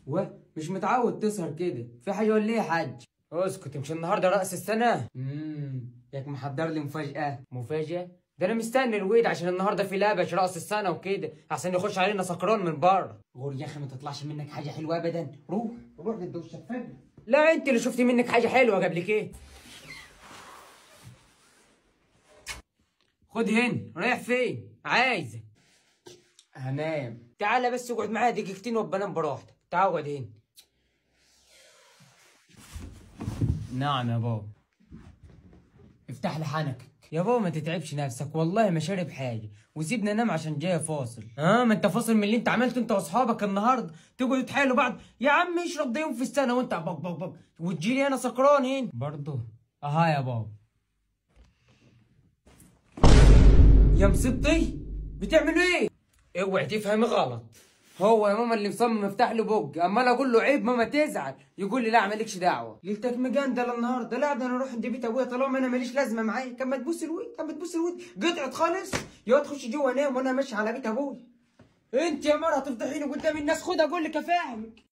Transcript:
و مش متعود تسهر كده في حاجه ولا ايه يا حاج اسكت مش النهارده راس السنه امم ياك محضر لي مفاجاه مفاجاه ده انا مستني الويد عشان النهارده في لعبه راس السنه وكده عشان يخش علينا سكران من بره غور يا اخي ما تطلعش منك حاجه حلوه ابدا روح روح للدوشه الفجر لا انت اللي شفتي منك حاجه حلوه قبل كده خد هنا رايح فين عايزك هنام تعالى بس اقعد معايا دقيقتين وابقى انام براحتك تعال اقعد هنا نعم يا بابا افتح لي حنكك يا بابا ما تتعبش نفسك والله ما شارب حاجه وسيبني انام عشان جاي فاصل اه ما انت فاصل من اللي انت عملته انت واصحابك النهارده تقعدوا تحايلوا بعض يا عم اشرب ده يوم في السنه وانت بق بق بق وتجيلي انا سكران هنا برضه اها يا بابا يا مصيبتي بتعملوا ايه اوعي تفهمي غلط هو يا ماما اللي مصمم يفتح له بوج امال اقول له عيب ماما تزعل يقول لي لا مالكش دعوه ليلتك مجندل النهارده لا ده انا اروح عند بيت ابويا طالما انا ماليش لازمه معايا كان ما تبوس الود كان ما تبوس الود قطعت خالص يا تخش جوه نام وانا ماشي على بيت ابويا انت يا مره هتفضحيني قدام الناس خد اقول لك افهمك